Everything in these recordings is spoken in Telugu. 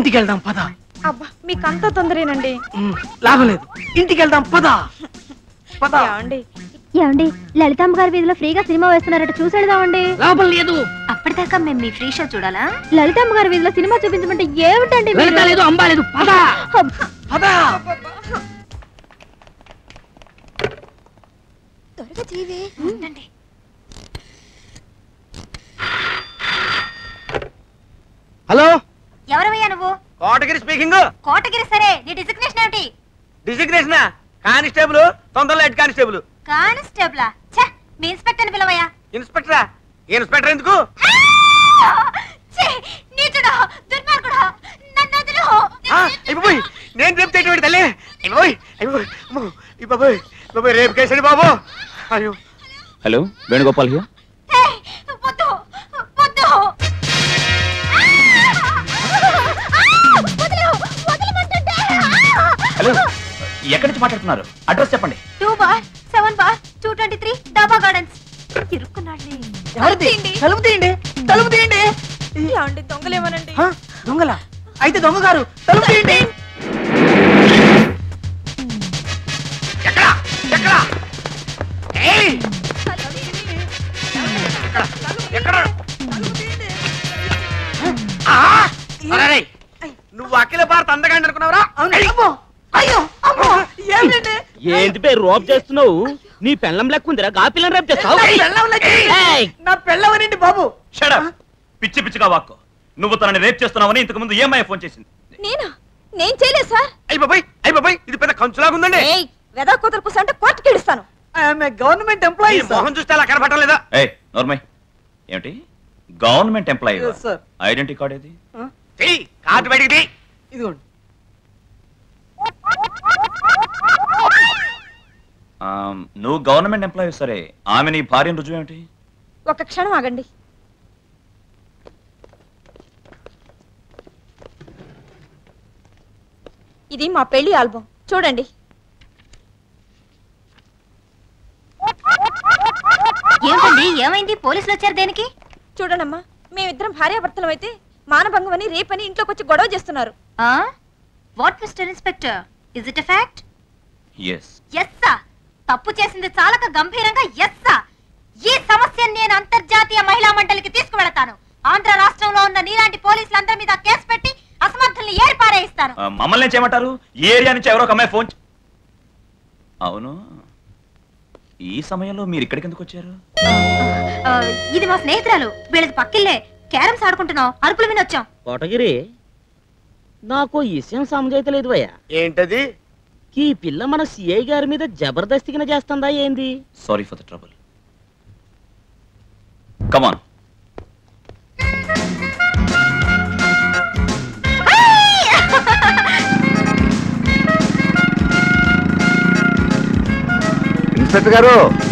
ఇంటికి వెళ్దాం పద అబ్బా మీకంత తొందరేనండి ఉమ్, లాభం లేదు ఇంటికి వెళ్దాం పద పద ఏమండి ఏమండి లలితాంబ గారి వీధిలో ఫ్రీగా సినిమా వేస్తున్నారట చూసి వెళదామండి లాభం లేదు అప్పటిదాకా మేము మీ ఫ్రీ షో చూడాలా లలితాంబ గారి వీధిలో సినిమా చూపించమంటే ఏమిటండి మీరు? వెళ్తా లేదు అంబా లేదు పద అబ్బ. పద త్వరగా చేయవే. ఉండండి. హలో ఎవరవయ్యా నువ్వు కోటగిరి స్పీకింగ్ కోటగిరి సరే నీ డిసిగ్నేషన్ ఏమిటి డిసిగ్నేషన్ కానిస్టేబుల్ తొందరలో హెడ్ కానిస్టేబుల్ కానిస్టేబులా ఛ మీ ఇన్స్పెక్టర్ పిలవయ్యా ఇన్స్పెక్టరా ఇన్స్పెక్టర్ ఎందుకు ఛీ, నీచుడా దుర్మార్గుడా నన్ను వదిలు ఆ, అయిపోయి నేను రేపు చేయటం తల్లి అయిపోయి అయిపోయి అమ్మో, ఈ బాబోయ్ బాబోయ్ రేపు కేసండి బాబు అయ్యో హలో వేణుగోపాల్ హియర్ ఏయ్, వద్దు వద్దు ఆ! ఆ! వదిలు, వదలమంటుంటే. హలో ఎక్కడి నుంచి మాట్లాడుతున్నారు అడ్రస్ చెప్పండి two bar seven bar two twenty three Daba gardens ఇరుక్కున్నాడు ఎవరిది తలుపు తీయండి తలుపు తీయండి ఏమండి దొంగలేమోనండి హ? దొంగల అయితే దొంగ గారు తలుపు తీయండి ఎక్కడ ఎక్కడ ఏయ్ ఎక్కడ ఆ! అరెరే, నువ్వు అఖిల భారత్ అందగాండి అనుకున్నావురా అవును అమ్మో అయ్యో అమ్మో ఏమిటండి ఏంటి పేరు రోప్ చేస్తున్నావు నీ పెళ్ళం లెక్క ఉందిరా గా పిల్లని రేపు చేస్తావు నా పెళ్ళం లెక్క. నా పెళ్ళవనండి బాబు షడప్ పిచ్చి పిచ్చిగా వాక్కు నువ్వు తనని రేప్ చేస్తున్నావని ఇంతకు ముందు ఏమై ఫోన్ చేసింది నేనా నేను చేయలేదు సార్ అయ్యి బాబాయ్ అయ్యి బాబాయ్ ఇది పెద్ద కంచులాగా ఉందండి ఏయ్ వెదా కూతురు కూర్చో అంటే కోర్టుకి ఇడుస్తాను ఐఎమ్ గవర్నమెంట్ ఈ ఎంప్లాయీ మొహం చూస్తే అలా కనపడటం లేదా ఏ నోర్మై ఏమిటి government employee Yes, sir. Identity card ఏది చెయ్యి కార్డు బయటికి తీ. ఇదిగోండి ఆ, నువ్వు గవర్నమెంట్ ఎంప్లాయీ సరే ఆమె నీ భార్యను రుజువు ఏమిటి ఒక క్షణం ఆగండి ఇది మా పెళ్లి ఆల్బం చూడండి ఏమిటండి ఏమైంది పోలీసులు వచ్చారు దేనికి చూడనమ్మా మేమిద్దరం భార్యాభర్తలం అయితే మానభంగం అని రేపని ఇంట్లోకి వచ్చి గొడవ చేస్తున్నారు what mister inspector is it a fact yes ఎస్సా తప్పు చేసింది చాలక గంభీరంగా ఎస్సా ఈ సమస్యను నేను అంతర్జాతీయ మహిళా మండలికి తీసుకువెళతాను ఆంధ్ర రాష్ట్రంలో ఉన్న నీలాంటి పోలీసులందరి మీద కేసు పెట్టి అసమర్థుల్ని ఏరిపారేయిస్తాను మమ్మల్ని ఏం చేయమంటారు ఈ ఏరియా నుంచి ఎవరో ఒక అమ్మాయి ఫోన్ చే- అవును ఈ సమయంలో మీరు ఇక్కడికి ఎందుకు వచ్చారు ఆ, ఇది మా స్నేహితురాలు వీళ్ళది పక్కిల్లే క్యారమ్స్ ఆడుకుంటున్నాం అరుపులు వినొచ్చాం కోటగిరి నాకు ఈ విషయం సమజైతలేదు భయ్యా ఏంటది ఈ పిల్ల మన సిఐ గారి మీద జబర్దస్తిగా చేస్తుందా ఏంది sorry for the trouble come on inspector గారు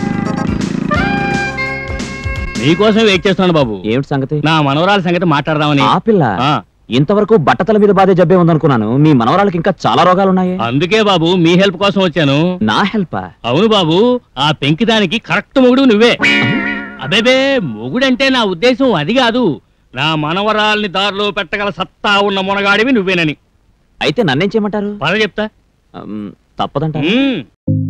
నీకోసం వెయిట్ చేస్తున్నాను బాబు ఏమిటి సంగతి నా మనవరాల సంగతి మాట్లాడదామని ఆ పిల్ల ఆ, ఇంతవరకు బట్టతల మీద బాధే జబ్బే ఉందనుకున్నాను మీ మనవరాలకి ఇంకా చాలా రోగాలు ఉన్నాయి అందుకే బాబు మీ హెల్ప్ కోసం వచ్చాను నా హెల్ప్ అవును బాబు ఆ పెంకిదానికి కరెక్ట్ మొగుడు నువ్వే అబేబే మొగుడంటే నా ఉద్దేశం అది కాదు నా మనవరాల్ని దారిలో పెట్టగల సత్తా ఉన్న మునగాడివి నువ్వేనని అయితే నన్నేం చేయమంటారు పద చెప్తా అమ్, తప్పదంట ఉమ్.